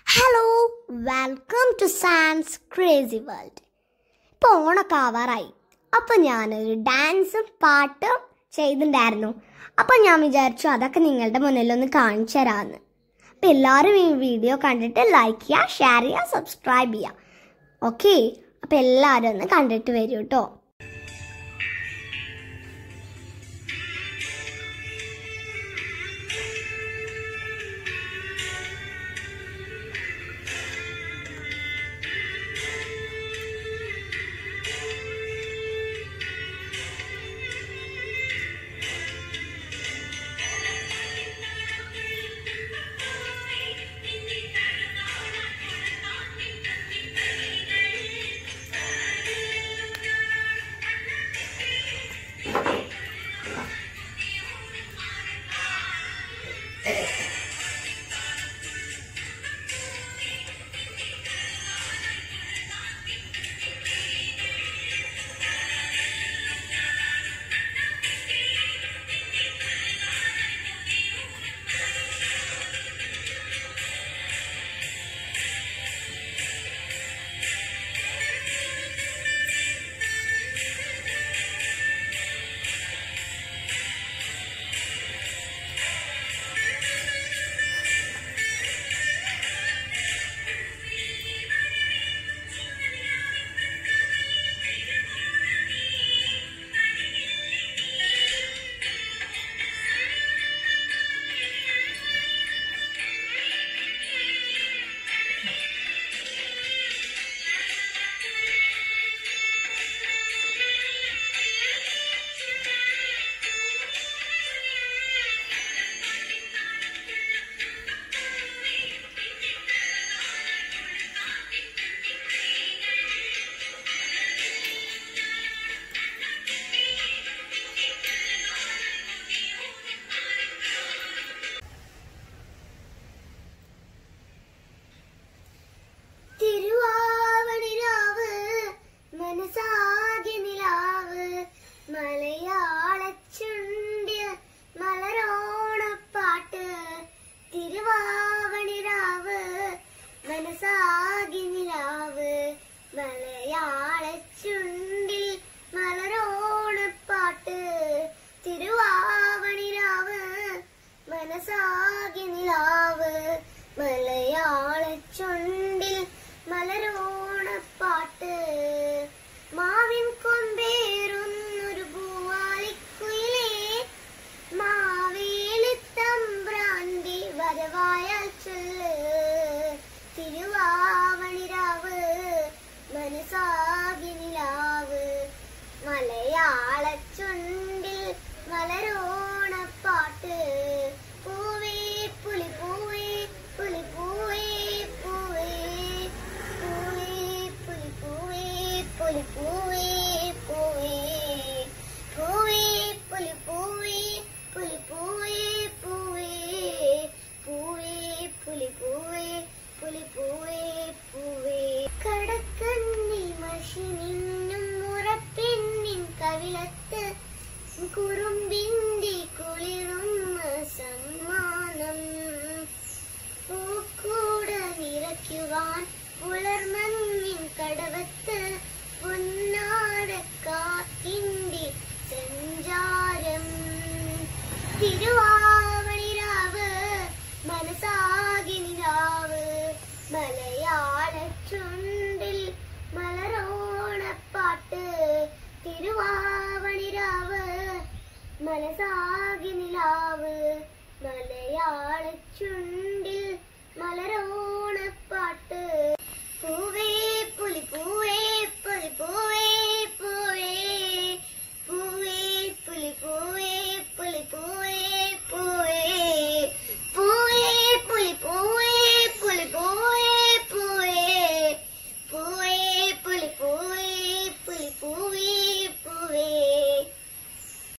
hello welcome to Sans crazy world ഇപ്പോൾ ഓണൊക്കെ ആവാറായി അപ്പോൾ ഞാനൊരു ഡാൻസും പാട്ടും ചെയ്തിട്ടുണ്ടായിരുന്നു അപ്പോൾ ഞാൻ വിചാരിച്ചു അതൊക്കെ നിങ്ങളുടെ മുന്നിലൊന്ന് കാണിച്ചു തരാമെന്ന് അപ്പോൾ എല്ലാവരും ഈ വീഡിയോ കണ്ടിട്ട് ലൈക്ക് ചെയ്യുക ഷെയർ ചെയ്യുക സബ്സ്ക്രൈബ് ചെയ്യുക ഓക്കെ അപ്പോൾ എല്ലാവരും ഒന്ന് കണ്ടിട്ട് വരൂ കേട്ടോ തിരുവാവണിരാവ് മനസാകെ നിലാവ് മലയാളച്ചുണ്ടിൽ മലരോണപ്പാട്ട് തിരുവാവണിരാവ് മനസാകെ നിലാവ് മലയാളച്ചുണ്ടിൽ മലരോണപ്പാട്ട് തിരുവാവണിരാവ് മനസാകെ നിലാവ് മലയാളച്ചുണ്ടിൽ മലരോണപ്പാട്ട് മാവിൻ കൊമ്പേറുന്നൊരു പൂവാലിക്കുയിലേ മാവേലി തമ്പ്രാന്റെ വരവായാൽ ചൊല്ല് തിരുവാവണിരാവ് മനസാകി നിലാവ് മലയാളച്ചുണ്ടിൽ മലരോണപ്പാട്ട് പൂവേ പുലി പൂവേ പുലി പൂവേ പൂവേ പൂവേ പുലി പൂവേ പുലി പൂവേ പൂവേ പൂവേ പുലി പൂവേ പുലി പൂവേ പൂവേ പൂവേ പുലി പൂവേ പുലി പൂവേ പൂവേ കടക്കണ്ണി മഷി നിന്നും മുറപ്പെണ്ണിൻ കവിളത്ത് കുറുമ്പിന്റെ കുളിറുന്ന സമ്മാനം പൂക്കൂട നിറയ്ക്കുവാൻ പുലർമഞ്ഞിൻ കടവത്ത് പൊന്നാടക്കാറ്റിന്റെ സഞ്ചാരം തിരുവാവണിരാവ് മനസാകി നിലാവ് മലയാള ചുണ്ടിൽ മലരോണപ്പാട്ട് തിരുവാവണിരാവ് മനസാകി നിലാവ് മലയാള ചുണ്ടിൽ മലരോ